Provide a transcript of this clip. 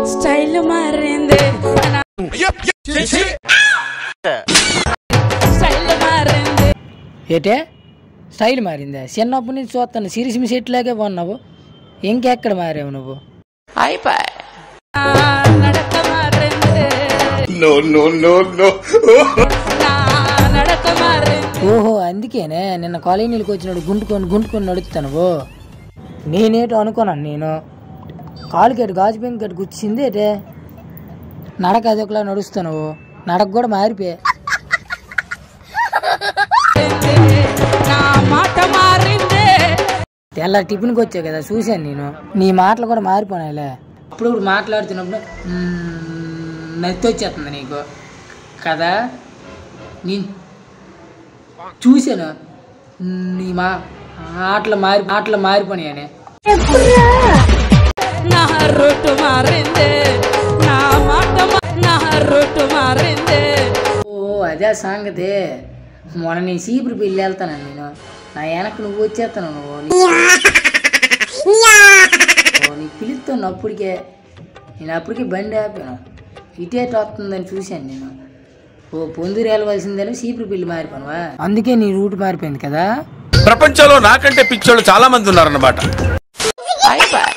style మారింది నా style మారింది ఏటే స్టైల్ మారిందా చిన్నప్పటి నుంచి చూస్తాను సిరిసిమి సెట్లాగే ఉన్నావు ఇంకెక్కడ మారావు నువ్వు నా నడక మారింది నా నడక మారింది ఓహో అందుకేనే నిన్న కాలేజీలకు వచ్చినాడు గుంటుకొని గుంటుకొని నడుస్తాను నేనేటో అనుకోనాను నేను కాలుకేటు గాజు పెంకటి గుచ్చింది ఏటే నడక అది ఒకలా నడుస్తాను నడక కూడా మారిపోయా నా మాట మారింది తెల్ల టిఫిన్కి వచ్చావు కదా చూశాను నేను నీ మాటలు కూడా మారిపోయినాయిలే అప్పుడు ఇప్పుడు మాట్లాడుతున్నప్పుడు మ్మ్, నత్తి వచ్చేస్తుంది నీకు కదా నీ చూశాను నీ మా ఆటలు మారి ఆటలు మారిపోయాయని నా రూటు మారింది నా మాట మా- నా రూటు మారింది ఓ అదే సంగతి మొన్న నీ సీపురు పెళ్ళి వెళ్తాను నేను నా వెనక నువ్వు వచ్చేస్తాను నువ్వు నీ- ఓ, నీ పిలుస్తాను అప్పటికే నేను అప్పటికే బండి ఆపాను ఇటేట వస్తుందని చూశాను నేను ఓ పొందూరు వెళ్ళవలసిందని సీపురు పెళ్ళి మారిపోనువా అందుకే నీ రూట్ మారిపోయింది కదా ప్రపంచంలో నాకంటే పిచ్చోళ్ళు చాలా మంది ఉన్నారన్నమాట అయిపోయి